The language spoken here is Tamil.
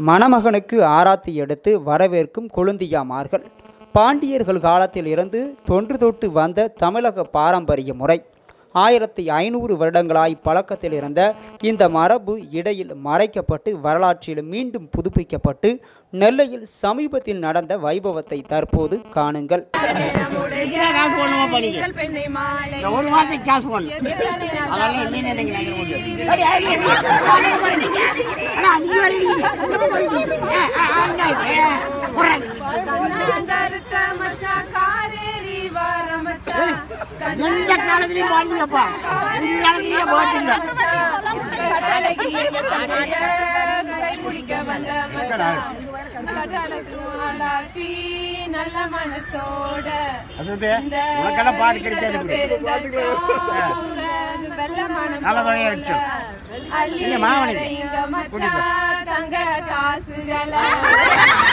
மணமகனுக்கு ஆராத்தி எடுத்து வரவேற்கும் கொழுந்தியாமார்கள் பாண்டியர்கள் காலத்தில் இருந்து தொன்று தொட்டு வந்த தமிழக பாரம்பரிய முறை ஆயிரத்தி ஐநூறு வருடங்களாய் பழக்கத்தில் இருந்த இந்த மரபு இடையில் மறைக்கப்பட்டு வரலாற்றில் மீண்டும் புதுப்பிக்கப்பட்டு நெல்லையில் சமீபத்தில் நடந்த வைபவத்தை தற்போது காணுங்கள் இதுல காசு பண்ணுமா பண்ணிக்க பெண்ணை மாலை இந்த ஒரு வாரத்துக்கு காசு பண்ணு எத்தனை நாள் அதெல்லாம் என்ன நினைக்கிறீங்க அடி, அடி, அடி. அண்ணா, நீ வரீங்க. ஏ, ஆ, ஆ, ஆ, ஏ, போறாங்க. நான் கருத்த மச்சான் காரேறி வர மச்சான் எந்த காலத்துலயும் பாடுங்கப்பா இந்த காலத்துலயே பாட்டுங்க கடலைக்கு தடைய கைப்பிடிக்க வந்த மச்சான் கடலுக்கும் அலாத்தி நல்ல மனசோட அசுதே உனக்கெல்லாம் பாட்டு கிடைக்காது இப்படி. நல்ல தொகையை அடிச்சோம். அள்ளி இல்ல, மாவனை. இங்க மச்சான் தங்க காசுகளை